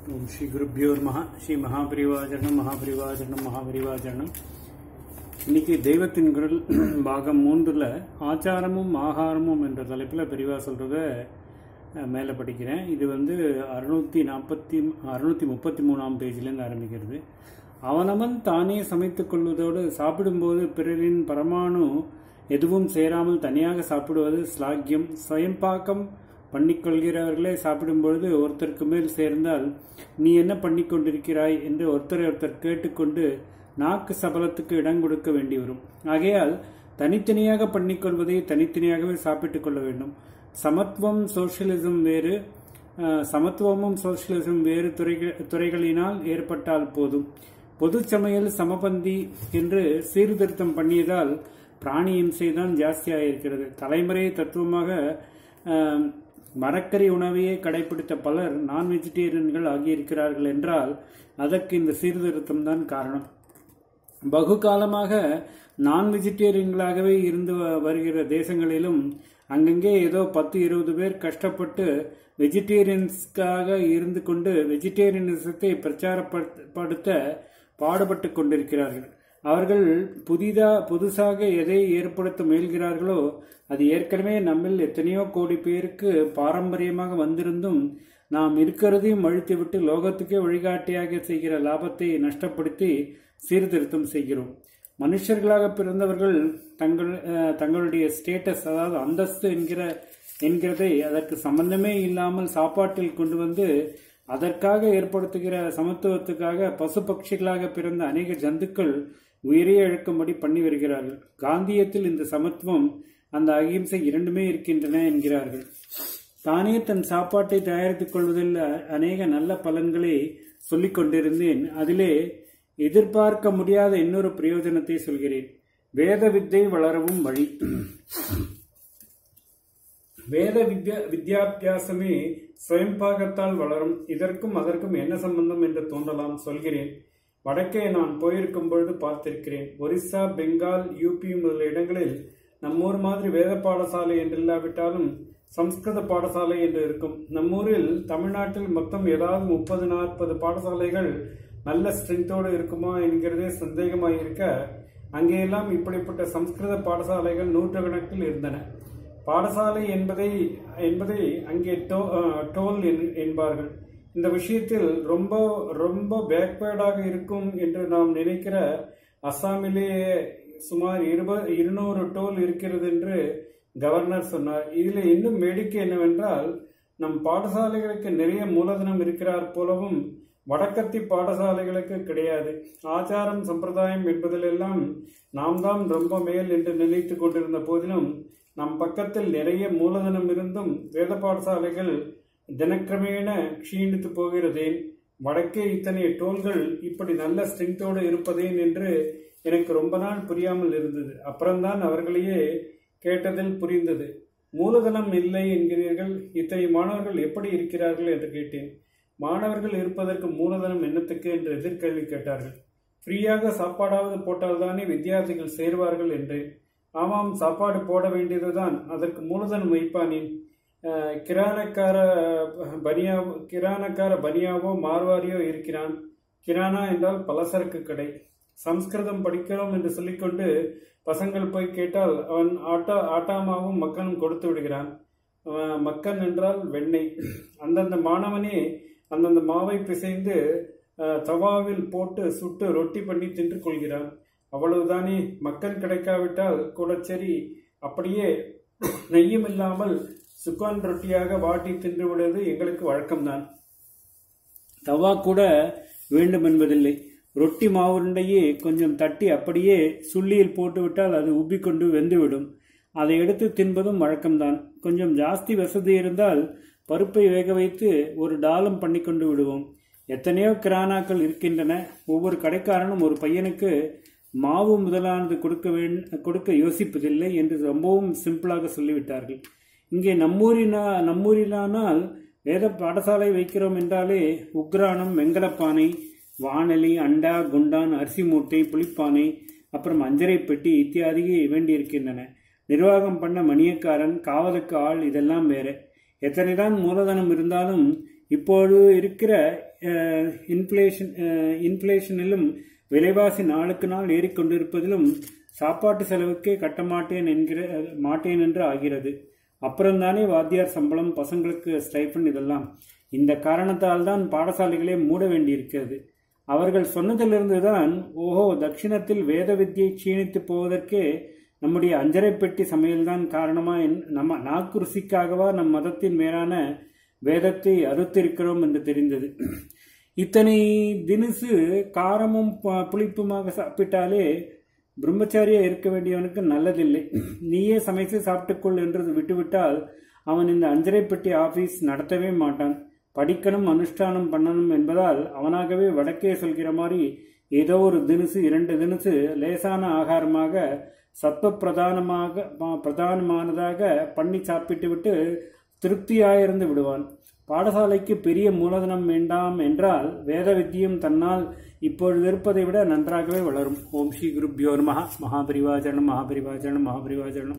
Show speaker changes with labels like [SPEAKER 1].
[SPEAKER 1] ஓம் ஸ்ரீ குருப்பியோ நமஹ ஸ்ரீ மகாபரிவாஜரணம் மகாபரிவாஜரணம் மகாபரிவாஜரணம் இன்னைக்கு தெய்வத்தின் குரல் பாகம் மூன்றுல ஆச்சாரமும் ஆகாரமும் என்ற தலைப்பில் பெரிவா சொல்றத அஹ், மேலே படிக்கிறேன் இது வந்து அறுநூத்தி நாற்பத்தி அறுநூத்தி முப்பத்தி மூணாம் பேஜிலேருந்து ஆரம்பிக்கிறது அவனவன் தானே சமைத்துக் கொள்வதோடு சாப்பிடும்போது பிறரின் பரமாணு எதுவும் சேராமல் தனியாக சாப்பிடுவது ஸ்லாக்கியம் சுயம்பாக்கம் பண்ணிக்கொள்கிறவர்களே சாப்பிடும்பொழுது ஒருத்தருக்கு மேல் சேர்ந்தால் நீ என்ன பண்ணிக் கொண்டிருக்கிறாய் என்று ஒருத்தரை ஒருத்தர் கேட்டுக்கொண்டு நாக்கு சபலத்துக்கு இடம் கொடுக்க வேண்டி வரும் ஆகையால் தனித்தனியாக பண்ணிக்கொள்வதை தனித்தனியாகவே சாப்பிட்டுக் கொள்ள வேண்டும் சமத்துவம் சோசியலிசம் வேறு அஹ், சமத்துவமும் சோசியலிசம் வேறு துறைக- துறைகளினால் ஏற்பட்டால் போதும் பொது சமையல் சமபந்தி என்று சீர்திருத்தம் பண்ணியதால் பிராணி இம்சை தான் ஜாஸ்தியாக இருக்கிறது தலைமுறை தத்துவமாக அஹ், மரக்கறி உணவையே கடைபிடித்த பலர் நான் வெஜிடேரியன்கள் ஆகியிருக்கிறார்கள் என்றால் அதற்கு இந்த சீர்திருத்தம் தான் காரணம் பகு காலமாக நான் வெஜிடேரியன்களாகவே இருந்து வ- வருகிற தேசங்களிலும் அங்கங்கே ஏதோ பத்து இருபது பேர் கஷ்டப்பட்டு வெஜிடேரியன்ஸ்க்காக இருந்து கொண்டு வெஜிடேரியனிசத்தை பிரச்சாரப்படுத்த பாடுபட்டு கொண்டிருக்கிறார்கள் அவர்கள் புதிதா புதுசாக எதை ஏற்படுத்த முயல்கிறார்களோ அது ஏற்கனவே நம்மில் எத்தனையோ கோடி பேருக்கு பாரம்பரியமாக வந்திருந்தும் நாம் இருக்கிறதையும் அழித்துவிட்டு லோகத்துக்கே வழிகாட்டியாக செய்கிற லாபத்தை நஷ்டப்படுத்தி சீர்திருத்தம் செய்கிறோம் மனுஷர்களாக பிறந்தவர்கள் தங்கள் அஹ், தங்களுடைய ஸ்டேட்டஸ் அதாவது அந்தஸ்து என்கிற என்கிறதை அதற்கு சம்பந்தமே இல்லாமல் சாப்பாட்டில் கொண்டு வந்து அதற்காக ஏற்படுத்துகிற சமத்துவத்துக்காக பசு பட்சிகளாக பிறந்த அநேக ஜந்துக்கள் உயிரை இழக்கும்படி பண்ணி வருகிறார்கள் காந்தியத்தில் இந்த சமத்துவம் அந்த அகிம்சை இரண்டுமே இருக்கின்றன என்கிறார்கள் தானே தன் சாப்பாட்டை தயாரித்துக் கொள்வதில் அ- அநேக நல்ல பலன்களை சொல்லிக் கொண்டிருந்தேன் அதிலே எதிர்பார்க்க முடியாத இன்னொரு பிரயோஜனத்தை சொல்கிறேன் வேத வித்தை வளரவும் வழி வேத வித்யா வித்யாபியாசமே சுயம்பாகத்தால் வளரும் இதற்கும் அதற்கும் என்ன சம்பந்தம் என்று தோன்றலாம் சொல்கிறேன் வடக்கே நான் போயிருக்கும் பொழுது பார்த்திருக்கிறேன் ஒரிசா பெங்கால் யூபி முதலிய இடங்களில் நம்மூர் மாதிரி வேத பாடசாலை என்றில்லாவிட்டாலும் சம்ஸ்கிருத பாடசாலை என்று இருக்கும் நம்மூரில் தமிழ்நாட்டில் மொத்தம் ஏதாவது முப்பது நாற்பது பாடசாலைகள் நல்ல ஸ்ட்ரென்த்தோடு இருக்குமா என்கிறதே சந்தேகமாக இருக்க அங்கேயெல்லாம் இப்படிப்பட்ட சம்ஸ்கிருத பாடசாலைகள் நூற்றுக்கணக்கில் இருந்தன பாடசாலை என்பதை என்பதை அங்கே டோ- அஹ், டோல் என்- என்பார்கள் இந்த விஷயத்தில் ரொம்ப ரொம்ப பேக்வேர்டாக இருக்கும் என்று நாம் நினைக்கிற அஸ்ஸாமிலேயே சுமார் இருப இருநூறு டோல் இருக்கிறது என்று கவர்னர் சொன்னார் இதில் இன்னும் வேடிக்கை என்னவென்றால் நம் பாடசாலைகளுக்கு நிறைய மூலதனம் இருக்கிறார் போலவும் வடக்கத்தி பாடசாலைகளுக்கு கிடையாது ஆச்சாரம் சம்பிரதாயம் என்பதிலெல்லாம் நாம் தான் ரொம்ப மேல் என்று நினைத்து கொண்டிருந்த போதிலும் நம் பக்கத்தில் நிறைய மூலதனம் இருந்தும் வேத பாடசாலைகள் தினக்கிரமேண க்ஷீணித்து போகிறதேன் வடக்கே இத்தனை டோல்கள் இப்படி நல்ல ஸ்ட்ரென்த்தோடு இருப்பதேன் என்று எனக்கு ரொம்ப நாள் புரியாமல் இருந்தது அப்புறம்தான் அவர்களையே கேட்டதில் புரிந்தது மூலதனம் இல்லை என்கிறீர்கள் இத்தனை மாணவர்கள் எப்படி இருக்கிறார்கள் என்று கேட்டேன் மாணவர்கள் இருப்பதற்கு மூலதனம் என்னத்துக்கு என்று எதிர்கேள்வி கேட்டார்கள் ஃப்ரீயாக சாப்பாடாவது போட்டால்தானே வித்தியார்த்திகள் சேர்வார்கள் என்றேன் ஆமாம் சாப்பாடு போட வேண்டியதுதான் அதற்கு மூலதனம் வைப்பானேன் அஹ், கிரானக்கார பனியா கிரானக்கார பனியாவோ மார்வாரியோ இருக்கிறான் கிரானா என்றால் பலசரக்கு கடை சம்ஸ்கிருதம் படிக்கிறோம் என்று சொல்லிக்கொண்டு பசங்கள் போய் கேட்டால் அவன் ஆட்டா ஆட்டாமாவும் மக்கனும் கொடுத்து விடுகிறான் அவன் மக்கன் என்றால் வெண்ணெய் அந்தந்த மாணவனே அந்தந்த மாவை பிசைந்து அஹ், தவாவில் போட்டு சுட்டு ரொட்டி பண்ணி தின்று கொள்கிறான் அவ்வளவுதானே மக்கள் கிடைக்காவிட்டால் கூட சரி அப்படியே நெய்யும் இல்லாமல் சுக்கான் ரொட்டியாக வாட்டி தின்று விடுவது எங்களுக்கு வழக்கம்தான் தவா கூட வேண்டும் என்பதில்லை ரொட்டி மாவுருண்டையே கொஞ்சம் தட்டி அப்படியே சுள்ளியில் போட்டுவிட்டால் அது உப்பிக்கொண்டு வெந்துவிடும் அதை எடுத்து தின்பதும் வழக்கம்தான் கொஞ்சம் ஜாஸ்தி வசதி இருந்தால் பருப்பை வேக வைத்து ஒரு டாலம் பண்ணி கொண்டு விடுவோம் எத்தனையோ கிரானாக்கள் இருக்கின்றன ஒவ்வொரு கடைக்காரனும் ஒரு பையனுக்கு மாவு முதலானது கொடுக்க வேண் கொடுக்க யோசிப்பதில்லை என்று ரொம்பவும் சிம்பிளாக சொல்லிவிட்டார்கள் இங்கே நம்மூரினா நம்மூரிலானால் வேத பாடசாலை வைக்கிறோம் என்றாலே உக்ரானம் வெங்கலப்பானை வானலி அண்டா குண்டான் அரிசி மூட்டை புளிப்பானை அப்புறம் அஞ்சரை பெட்டி இத்தியாதி வேண்டியிருக்கின்றன நிர்வாகம் பண்ண மணியக்காரன் காவலுக்கு ஆள் இதெல்லாம் வேற எத்தனைதான் மூலதனம் இருந்தாலும் இப்போது இருக்கிற இன்ஃப்ளேஷன் இன்ஃப்ளேஷனிலும் விலைவாசி நாளுக்கு நாள் ஏறிக்கொண்டிருப்பதிலும் சாப்பாட்டு செலவுக்கே கட்ட மாட்டேன் என்கிற மாட்டேன் என்று ஆகிறது அப்புறம்தானே வாத்தியார் சம்பளம் பசங்களுக்கு ஸ்டைஃபன் இதெல்லாம் இந்த காரணத்தால் தான் பாடசாலைகளே மூட வேண்டியிருக்கிறது அவர்கள் சொன்னதிலிருந்து தான் ஓஹோ தட்சிணத்தில் வேத வித்தியை க்ஷீணித்து போவதற்கே நம்முடைய அஞ்சரை பெட்டி சமையல்தான் காரணமா என்- நம்ம நாக்கு ருசிக்காகவா நம் மதத்தின் மேலான வேதத்தை அறுத்திருக்கிறோம் என்று தெரிந்தது இத்தனை தினுசு காரமும் ப- புளிப்புமாக சாப்பிட்டாலே பிரம்மச்சாரியா இருக்க வேண்டியவனுக்கு நல்லதில்லை நீயே சமைத்து சாப்பிட்டுக்கொள் என்று விட்டுவிட்டால் அவன் இந்த அஞ்சரை பெட்டி ஆபீஸ் நடத்தவே மாட்டான் படிக்கணும் அனுஷ்டானம் பண்ணணும் என்பதால் அவனாகவே வடக்கே சொல்கிற மாதிரி ஏதோ ஒரு தினுசு இரண்டு தினுசு லேசான ஆகாரமாக சத்துவ பிரதானமாக ப- பிரதானமானதாக பண்ணி சாப்பிட்டு விட்டு திருப்தியாயிருந்து விடுவான் பாடசாலைக்கு பெரிய மூலதனம் வேண்டாம் என்றால் வேத வித்தியும் தன்னால் இப்பொழுது இருப்பதை விட நன்றாகவே வளரும் ஓம் ஸ்ரீ குருப்யோ நமஹ மகாபரிவாச்சரணம் மகாபரிவாச்சரணம் மகாபரிவாச்சரணம்